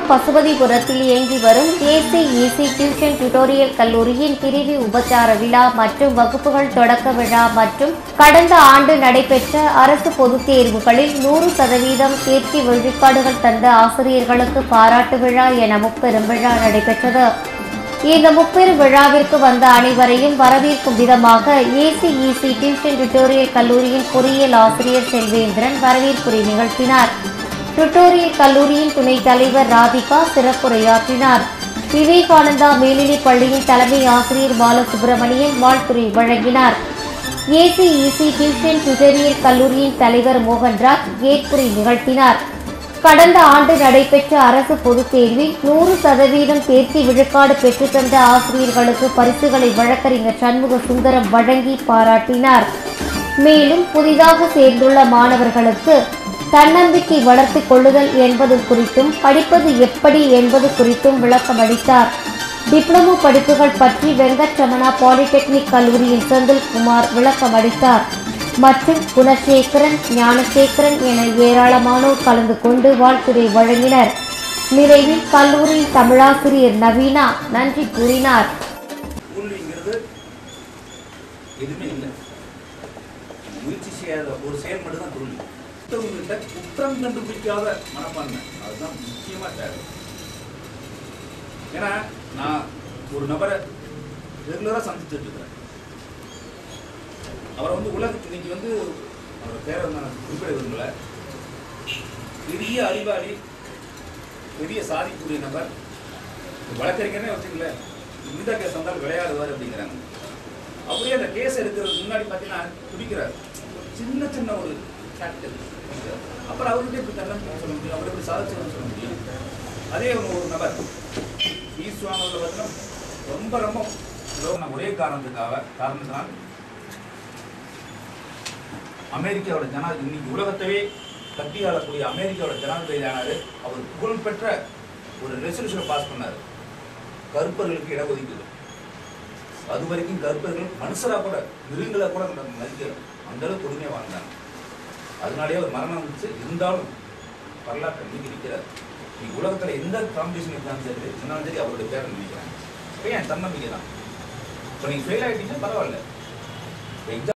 பசுபதிபுரத்தில் இயங்கி வரும் ஏசிஇசி tuition tutorial கல்லூரியின் பிரிவு உபச்சார விழா மற்றும் வகுப்புகள் தொடக்க விழா மற்றும் கடந்த ஆண்டு நடைபெற்ற அரசு பொதுத் தேர்வுகளில் நூறு சதவீதம் தேர்ச்சி வெளிப்பாடுகள் தந்த ஆசிரியர்களுக்கு பாராட்டு விழா என முப்பெரும் விழா நடைபெற்றது இந்த முப்பெரும் விழாவிற்கு வந்த அனைவரையும் வரவேற்கும் விதமாக ஏசிஇசி டியூஷன் டியூட்டோரியல் கல்லூரியின் பொறியியல் ஆசிரியர் செல்வேந்திரன் வரவேற்புரை நிகழ்த்தினார் டியூட்டோரியல் கல்லூரியின் துணைத் தலைவர் ராதிகா சிறப்புரையாற்றினார் விவேகானந்தா மேல்நிலைப் பள்ளியின் தலைமை ஆசிரியர் பாலசுப்ரமணியன் வாழ்த்துரை வழங்கினார் ஏசிஇசி டியூஷன் டியூட்டோரியல் கல்லூரியின் தலைவர் மோகன்ராஜ் ஏற்புரை நிகழ்த்தினார் கடந்த ஆண்டு நடைபெற்ற அரசு பொதுத் தேர்வில் நூறு சதவீதம் தேர்ச்சி விழுக்காடு பெற்றுத்தந்த ஆசிரியர்களுக்கு பரிசுகளை வழக்கறிஞர் சண்முக சுந்தரம் வழங்கி பாராட்டினார் மேலும் புதிதாக சேர்ந்துள்ள மாணவர்களுக்கு தன்னம்பிக்கை வளர்த்துக் கொள்ளுதல் என்பது குறித்தும் படிப்பது எப்படி என்பது குறித்தும் விளக்கமளித்தார் டிப்ளமோ படிப்புகள் பற்றி வெங்கட்ரமணா பாலிடெக்னிக் கல்லூரியின் செந்தில்குமார் விளக்கமளித்தார் மற்றும் குணசேகரன் ஞானசேகரன் என ஏராளமானோர் கலந்து கொண்டு வாழ்த்துரை வழங்கினர் நிறைவில் கல்லூரியின் தமிழாசிரியர் நவீனா நன்றி கூறினார் தோல்விங்கிறது எதுவுமே இல்லை முயற்சி செய்யாத ஒரு செயல் மட்டும் தான் தோல்வி மற்றவங்ககிட்ட குற்றம் கண்டுபிடிக்காத மனப்பான்மை அதுதான் முக்கியமா தேவை ஏன்னா நான் ஒரு நபரை ரெகுலராக சந்திச்சுட்டு இருக்கிறேன் அவரை வந்து உலகத்துக்கு இன்னைக்கு வந்து அவர் பேரை வந்து நான் குறிப்பிட விரும்பல பெரிய அறிவாளி பெரிய சாதிக்கூடிய நபர் வழக்கறிஞரே வச்சுக்கல இந்த கேஸ் வந்தால் விளையாடுவார் அப்படிங்கிறாங்க அவரே அந்த கேஸ் எடுக்கிறதுக்கு முன்னாடி பார்த்தீங்கன்னா துடிக்கிறார் ஒரு சின்ன சின்ன ஒரு ஃபேக்டர் அப்புறம் அவர்கிட்ட இப்படி தன்னம்பிக்கை சொல்ல முடியும் அவர் எப்படி சாதிச்சதுன்னு சொல்ல முடியும் அதே ஒரு ஒரு நபர் ஃபீஸ் வாங்குறதுல பார்த்தீங்கன்னா ரொம்ப ரொம்ப லோகம் ஒரே காரணத்துக்காக காரணத்தினால் அமெரிக்காவோட ஜனா இன்னைக்கு உலகத்தவே கட்டி ஆளக்கூடிய அமெரிக்காவோட ஜனாதிபதி ஆனாரு அவர் புகழ்பெற்ற ஒரு ரெசல்யூஷனை பாஸ் பண்ணாரு கருப்பர்களுக்கு இடஒதுக்கீடு அது வரைக்கும் கருப்பர்கள் மனுஷரா கூட மிருகங்களா கூட நம்ம மதிக்கல அந்த அளவுக்கு கொடுமையா வாழ்ந்தாங்க அதனாலேயே அவர் மரணம் வந்துச்சு இருந்தாலும் வரலாற்றை இன்னைக்கு நிற்கிறார் இன்னைக்கு உலகத்துல எந்த காம்படிஷன் இருந்தாலும் சரி சொன்னாலும் சரி அவருடைய பேரை நினைக்கிறாங்க இப்போ ஏன் தன்னம்பிக்கை தான் இப்போ நீங்கள் ஃபெயில் ஆகிட்டீங்கன்னா பரவாயில்ல இப்போ